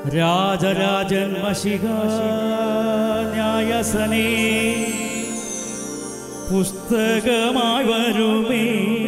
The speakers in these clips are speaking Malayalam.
രാജരാജൻ മഷിക ന്യായസനേ പുസ്തകമായി വരുമേ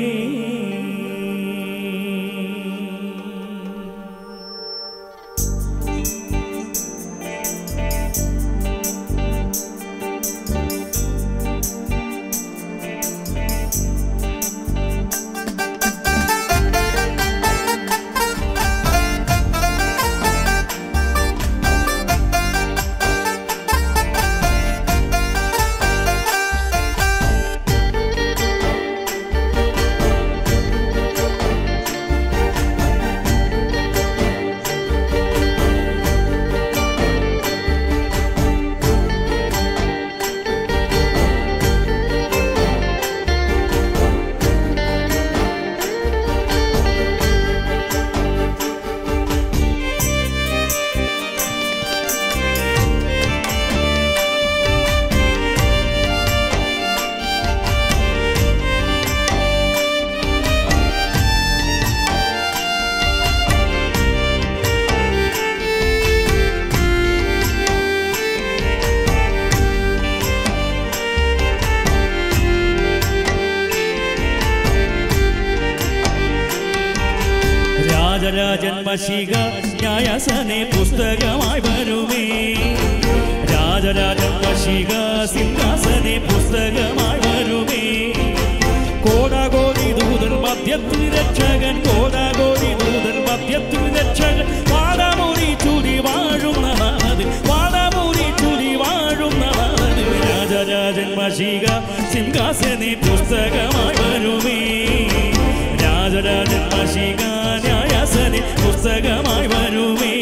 രാജരാജൻ മഷിക ന്യായസനെ പുസ്തകമായി വരുമേ രാജരാജൻ മഷിക സിംഹാസനെ പുസ്തകമായി വരുമേ കോടാകോടി ദൂതർ മധ്യത്തിൽ രക്ഷകൻ കോടാകോടി ദൂതർ മധ്യത്തിൽ രക്ഷകൻ വാടാമൂടി ചുരി വാഴുന്ന നാഥൻ വാടാമൂടി ചുരി വാഴുന്ന നാഥൻ രാജരാജൻ മഷിക സിംഹാസനെ പുസ്തകമായി വരുമേ രാജരാജൻ മഷിക ന്യായസനെ പുസ്തകമായി വരുമേ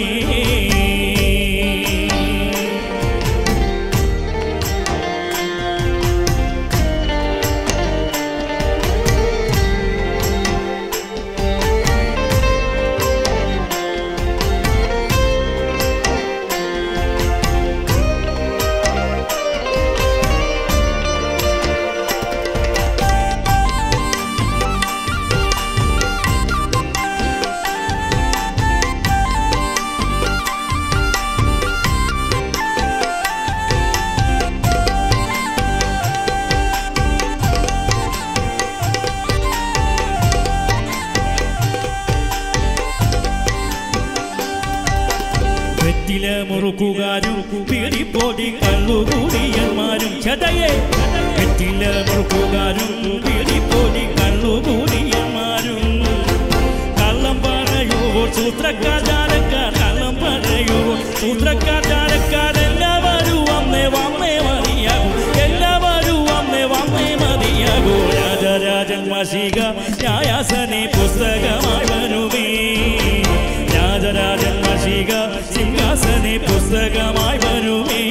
വെറ്റില മുറുക്കുകാരും പീടിപ്പോടി കള്ളുകൂടിയന്മാരും ചതയെ വെറ്റില മുറുക്കുകാരും പീടിപ്പോടി കള്ളുകൂടിയന്മാരും കള്ളം പറയുവോ സൂത്രക്കാചാരക്കാർ കള്ളം പറയുവോ സൂത്രക്കാചാരക്കാർ എല്ലാവരും വന്നേ വന്നേ മതിയാകും എല്ലാവരും വന്നേ വന്നേ മതിയാകൂ രാജരാജൻ മഷിക ന്യായാസനെ പുസ്തകമായി വരുമേ രാജരാജൻ മഷിക സിംഹാസനെ പുസ്തകമായി വരുമേ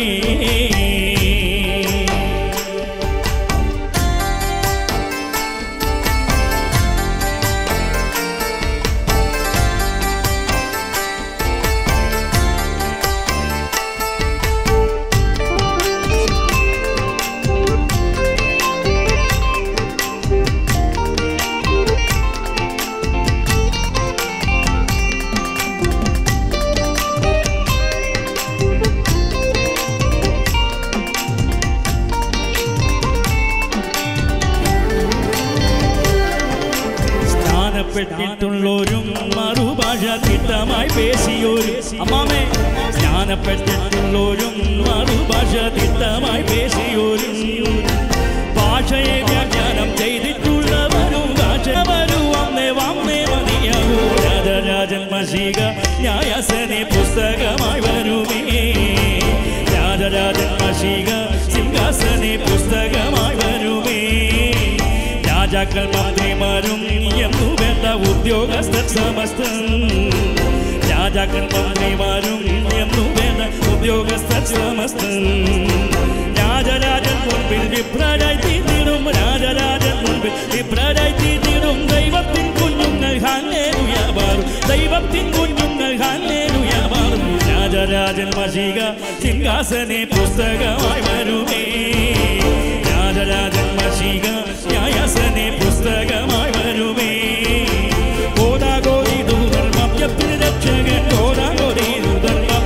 സ്ഥാനപ്പെട്ടിട്ടുള്ളോരും മറുഭാഷ തിട്ടമായി പേശിയോരും അമ്മാമേ സ്ഥാനപ്പെട്ടിട്ടുള്ളോരും മറുഭാഷ തിട്ടമായി പേശിയോരും ഭാഷയെ വ്യാഖ്യാനം ചെയ്തിട്ടുള്ളവരും ഭാഷവരും വന്നേ വന്നേ മതിയാകൂ രാജരാജൻ മഷിക ന്യായസനെ പുസ്തകമായി വരുമേ രാജരാജൻ മഷിക സിംഹാസനെ പുസ്തകമായി വരുമേ രാജാക്കൾ മന്ത്രിമാരും എന്നു വേണ്ട ഉദ്യോഗസ്ഥർ സമസ്തം രാജാക്കൾ മന്ത്രിമാരും എന്നു വേണ്ട ഉദ്യോഗസ്ഥർ സമസ്തം രാജരാജൻ മുൻപിൽ വിപ്രരായി തീർന്നിടും രാജരാജൻ മുൻപിൽ വിപ്രരായി തീർന്നിടും ദൈവത്തിൻ കുഞ്ഞുങ്ങൾ ഹാലേലുയാവാറും ദൈവത്തിൻ കുഞ്ഞുങ്ങൾ ഹാലേലുയാവാറും രാജരാജൻ മഷിക സിംഹാസനെ പുസ്തകമായി വരുമേ രാജരാജൻ മഷിക ന്യായസനെ പുസ്തകമായി വരുമേ കോടാകോടി ദൂതർ മധ്യത്തിൽ രക്ഷകൻ കോടാകോടി ദൂതർ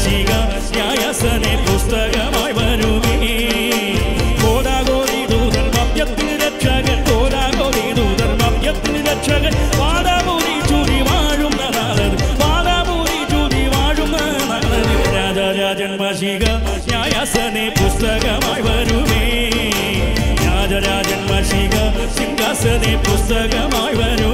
മഷിക ന്യായസനെ പുസ്തകമായി വരുമേ കോടാകോടി ദൂതർ മദ്യത്തിന് രക്ഷകൻ കോടാകോടി ദൂതർ മദ്യത്തിന് രക്ഷകൻ വാടാമൂരി ചൂരി വാഴുന്ന നാളത് വാടാമൂരി ചൂരി വാഴുന്ന നാളത് രാജരാജൻ മഷിക ന്യായസനെ പുസ്തകമായി വരുമേ രാജരാജൻ മഷിക സിംഹാസനെ പുസ്തകമായി വരും